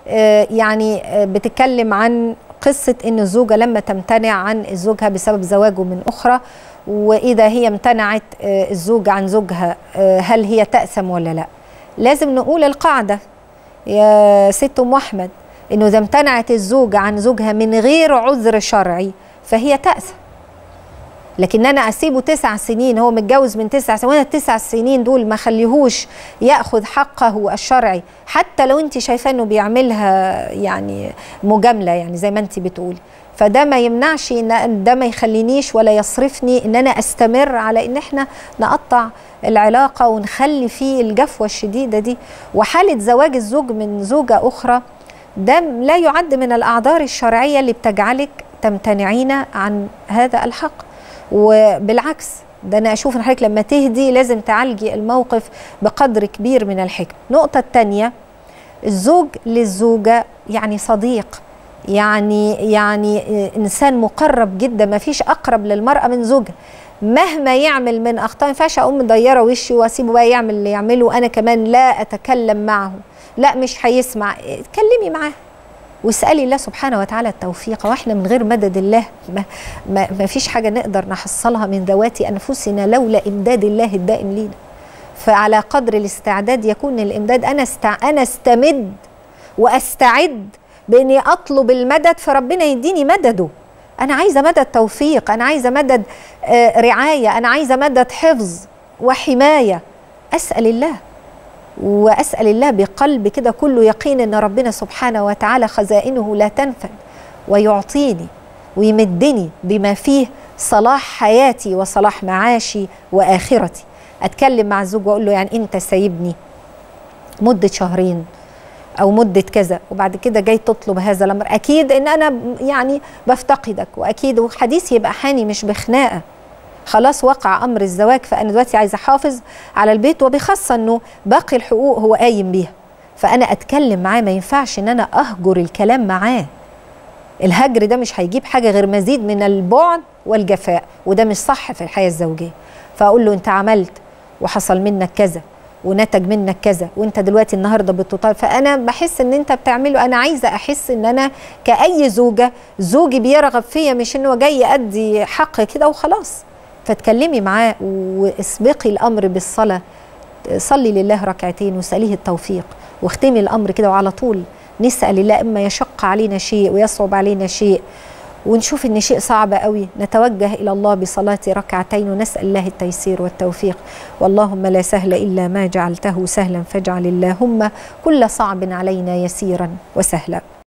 آه، يعني آه، بتتكلم عن قصة إن الزوجة لما تمتنع عن زوجها بسبب زواجه من أخرى وإذا هي امتنعت آه، الزوج عن زوجها آه، هل هي تأثم ولا لا لازم نقول القاعدة يا ست أم أحمد إنه إذا امتنعت الزوجة عن زوجها من غير عذر شرعي فهي تأثم لكن انا اسيبه تسع سنين هو متجوز من تسع سنين وانا التسع سنين دول ما خليهوش ياخذ حقه الشرعي حتى لو انت شايفاه انه بيعملها يعني مجامله يعني زي ما انت بتقولي فده ما يمنعش ان ده ما يخلينيش ولا يصرفني ان انا استمر على ان احنا نقطع العلاقه ونخلي فيه الجفوه الشديده دي وحاله زواج الزوج من زوجه اخرى ده لا يعد من الاعذار الشرعيه اللي بتجعلك تمتنعين عن هذا الحق وبالعكس ده انا اشوف ان حضرتك لما تهدي لازم تعالجي الموقف بقدر كبير من الحكمه النقطه الثانيه الزوج للزوجه يعني صديق يعني يعني انسان مقرب جدا ما فيش اقرب للمراه من زوجها مهما يعمل من اخطاء ما ينفعش اقوم مديره وشي واسيبه بقى يعمل اللي يعمله وانا كمان لا اتكلم معه لا مش هيسمع اتكلمي معاه واسالي الله سبحانه وتعالى التوفيق واحنا من غير مدد الله ما, ما, ما فيش حاجه نقدر نحصلها من ذوات انفسنا لولا امداد الله الدائم لينا فعلى قدر الاستعداد يكون الامداد انا استع... انا استمد واستعد باني اطلب المدد فربنا يديني مدده انا عايزه مدد توفيق انا عايزه مدد آه رعايه انا عايزه مدد حفظ وحمايه اسال الله واسال الله بقلب كده كله يقين ان ربنا سبحانه وتعالى خزائنه لا تنفد ويعطيني ويمدني بما فيه صلاح حياتي وصلاح معاشي واخرتي اتكلم مع الزوج واقول له يعني انت سايبني مده شهرين او مده كذا وبعد كده جاي تطلب هذا الامر اكيد ان انا يعني بفتقدك واكيد وحديثي يبقى حاني مش بخناقه خلاص وقع امر الزواج فانا دلوقتي عايزه احافظ على البيت وبخاصه انه باقي الحقوق هو قايم بيها فانا اتكلم معاه ما ينفعش ان انا اهجر الكلام معاه الهجر ده مش هيجيب حاجه غير مزيد من البعد والجفاء وده مش صح في الحياه الزوجيه فاقول له انت عملت وحصل منك كذا ونتج منك كذا وانت دلوقتي النهارده بتطالب فانا بحس ان انت بتعمله انا عايزه احس ان انا كاي زوجه زوجي بيرغب فيا مش انه جاي يأدي حق كده وخلاص فتكلمي معاه واسبقي الامر بالصلاه صلي لله ركعتين واساليه التوفيق واختمي الامر كده وعلى طول نسال الله اما يشق علينا شيء ويصعب علينا شيء ونشوف ان شيء صعب قوي نتوجه الى الله بصلاه ركعتين ونسال الله التيسير والتوفيق واللهم لا سهل الا ما جعلته سهلا فاجعل اللهم كل صعب علينا يسيرا وسهلا